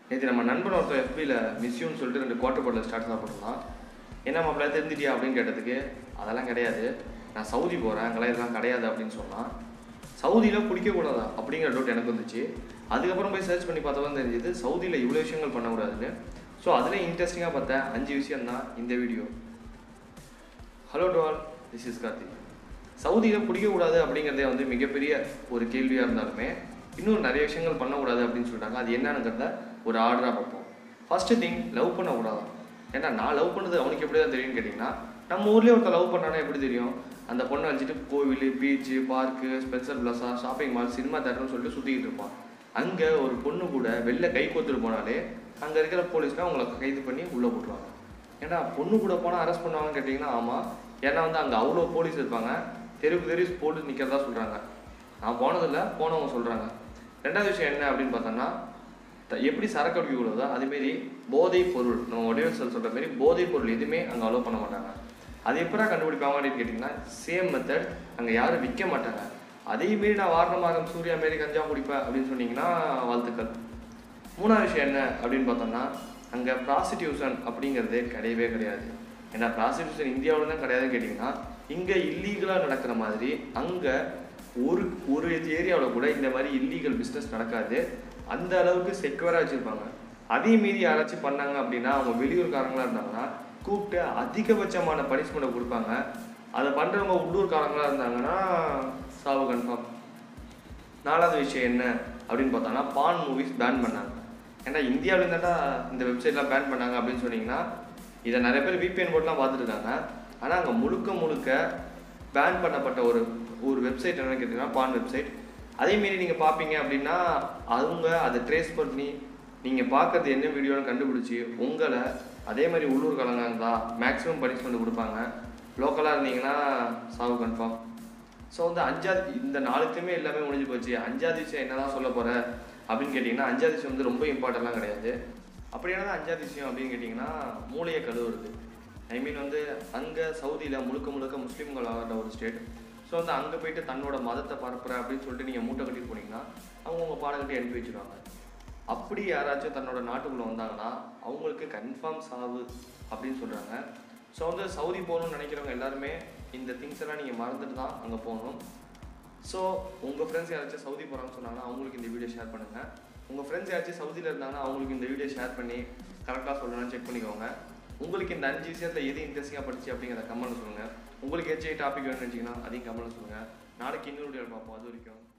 நேற்று நம்ம நண்பன் ஒருத்தர் எஃபியில் மிஸ்யூன்னு சொல்லிட்டு ரெண்டு குவார்டர் பாட்டில் ஸ்டார்ட் சாப்பிட்ருந்தான் என்ன மாப்பிள்ள தெரிஞ்சிட்டியா அப்படின்னு கேட்டதுக்கு அதெல்லாம் கிடையாது நான் சவுதி போகிறேன் அங்கெல்லாம் இதெல்லாம் கிடையாது அப்படின்னு சொன்னான் சவுதியில் குடிக்கக்கூடாதா அப்படிங்கிற டவுட் எனக்கு வந்துச்சு அதுக்கப்புறம் போய் சர்ச் பண்ணி பார்த்தா தான் தெரிஞ்சது சவுதியில் இவ்வளோ விஷயங்கள் பண்ணக்கூடாதுன்னு ஸோ அதில் இன்ட்ரெஸ்டிங்காக பார்த்தேன் அஞ்சு விஷயம் தான் இந்த video hello to all this is Karthik சவுதியில் குடிக்கக்கூடாது அப்படிங்கிறதே வந்து மிகப்பெரிய ஒரு கேள்வியாக இருந்தாலுமே இன்னும் நிறைய விஷயங்கள் பண்ணக்கூடாது அப்படின்னு சொல்லிட்டாங்க அது என்னங்கிறத ஒரு ஆர்டராக பார்ப்போம் ஃபர்ஸ்ட் திங் லவ் பண்ணக்கூடாதான் ஏன்னா நான் லவ் பண்ணது அவனுக்கு எப்படி தான் தெரியும்னு கேட்டிங்கன்னா நம்ம ஊர்லேயே ஒருத்தர் லவ் பண்ணானா எப்படி தெரியும் அந்த பொண்ணை வச்சுட்டு கோவில் beach park Spencer plaza shopping mall cinema தேட்டர்னு சொல்லிட்டு சுற்றிக்கிட்டு இருப்பான் அங்கே ஒரு பொண்ணு கூட வெளில கை கோத்துட்டு போனாலே அங்கே இருக்கிற போலீஸ்லாம் அவங்கள கைது பண்ணி உள்ளே போட்டுருவாங்க ஏன்னா பொண்ணு கூட போனால் அரெஸ்ட் பண்ணுவாங்கன்னு கேட்டிங்கன்னா ஆமாம் ஏன்னா வந்து அங்கே அவ்வளோ போலீஸ் இருப்பாங்க தெருக்கு தெரு போலீஸ் நிற்கிறதா சொல்கிறாங்க நான் போனதில்லை போனவங்க சொல்கிறாங்க ரெண்டாவது விஷயம் என்ன அப்படின்னு பார்த்தோம்னா த- எப்படி சரக்கு அடிக்கக்கூடாதோ அதேமாரி போதைப் பொருள் நம்ம வடிவசல் சொல்கிற மாதிரி போதைப் பொருள் எதுவுமே அங்கே அலோவ் பண்ண மாட்டாங்க அது எப்படா கண்டுபிடிப்பாங்க அப்படின்னு கேட்டிங்கன்னா சேம் மெத்தட் அங்கே யாரும் விற்க மாட்டாங்க அதே மாரி நான் வாரணமாகம் சூர்யா மாரி கஞ்சா குடிப்பேன் அப்படின்னு சொன்னீங்கன்னா வாழ்த்துக்கள் மூணாவது விஷயம் என்ன அப்படின்னு பார்த்தோம்னா அங்கே ப்ராஸ்டிடியூஷன் அப்படிங்கிறதே கிடையவே கிடையாது ஏன்னா ப்ராஸ்டிடியூஷன் இந்தியாவில் தான் கிடையாதுன்னு கேட்டிங்கன்னா இங்கே இல்லீகலாக நடக்கிற மாதிரி அங்கே ஒரு ஒரு ஏரியாவில் கூட இந்த மாதிரி இல்லீகல் பிஸ்னஸ் நடக்காது அந்த அளவுக்கு செக்யூராக வச்சுருப்பாங்க அதே மீறி யாராச்சும் பண்ணாங்க அப்படின்னா அவங்க வெளியூர்காரங்களா இருந்தாங்கன்னா கூப்பிட்டு அதிகபட்சமான பனிஷ்மெண்ட்டை கொடுப்பாங்க அதை பண்ணுறவங்க உள்ளூர்காரங்களா இருந்தாங்கன்னா சாவு கன்ஃபார்ம் நாலாவது விஷயம் என்ன அப்படின்னு பார்த்தோம்னா பான் மூவிஸ் பேன் பண்ணாங்க ஏன்னா இந்தியாவில் இருந்தாட்டா இந்த வெப்சைட்லாம் பேன் பண்ணாங்க அப்படின்னு சொன்னீங்கன்னா இதை நிறைய பேர் விபிஎன் போட்டுலாம் பார்த்துருக்காங்க ஆனால் அங்கே முழுக்க முழுக்க பேன் பண்ணப்பட்ட ஒரு ஒரு வெப்சைட் என்னன்னு கேட்டிங்கன்னா பான் வெப்சைட் அதேமாரி நீங்கள் பார்ப்பீங்க அப்படின்னா அவங்க அதை ட்ரேஸ் பண்ணி நீங்கள் பார்க்கறது என்ன வீடியோன்னு கண்டுபிடிச்சி உங்களை அதே மாதிரி உள்ளூர் கலங்காங்களா மேக்ஸிமம் பனிஷ்மெண்ட் கொடுப்பாங்க லோக்கலாக இருந்தீங்கன்னா சாவு கன்ஃபார்ம் ஸோ வந்து அஞ்சாவது இந்த நாலுத்துமே எல்லாமே முடிஞ்சு போச்சு அஞ்சாவது விஷயம் என்னதான் சொல்ல போற அப்படின்னு கேட்டிங்கன்னா அஞ்சாவது விஷயம் வந்து ரொம்ப இம்பார்ட்டன்ட்லாம் கிடையாது அப்படி என்னதான் அஞ்சாவது விஷயம் அப்படின்னு கேட்டிங்கன்னா மூளையை கழுவுறது ஐ மீன் வந்து அங்கே சவுதியில் முழுக்க முழுக்க முஸ்லீம்கள் ஆகிற ஒரு ஸ்டேட் ஸோ வந்து அங்கே போயிட்டு தன்னோட மதத்தை பரப்புற அப்படின்னு சொல்லிட்டு நீங்கள் மூட்டை கட்டிட்டு போனீங்கன்னா அவங்க உங்கள் பாடம் கட்டி அனுப்பி வச்சிருவாங்க அப்படி யாராச்சும் தன்னோட நாட்டுக்குள்ளே வந்தாங்கன்னா அவங்களுக்கு கன்ஃபார்ம் சாவு அப்படின்னு சொல்கிறாங்க ஸோ வந்து சவுதி போகணும்னு நினைக்கிறவங்க எல்லாருமே இந்த திங்ஸ் எல்லாம் நீங்கள் மறந்துட்டு தான் அங்கே போகணும் ஸோ உங்கள் ஃப்ரெண்ட்ஸ் யாராச்சும் சவுதி போகிறாங்கன்னு சொன்னாங்கன்னா அவங்களுக்கு இந்த வீடியோ ஷேர் பண்ணுங்கள் உங்கள் ஃப்ரெண்ட்ஸ் யாராச்சும் சவுதியில் இருந்தாங்கன்னா அவங்களுக்கு இந்த வீடியோ ஷேர் பண்ணி கரெக்டாக சொல்லணும்னு செக் பண்ணிக்கோங்க உங்களுக்கு இந்த அஞ்சு விஷயத்தில் எது இன்ட்ரெஸ்டிங்காக படிச்சு அப்படிங்கிறத கமெண்ட் சொல்லுங்கள் உங்களுக்கு ஏதாச்சும் டாபிக் வேணும்னு நினச்சிங்கன்னா அதையும் கமெண்ட் சொல்லுங்கள் நாளைக்கு இன்னொரு வீடியோ பார்ப்போம் அது வரைக்கும்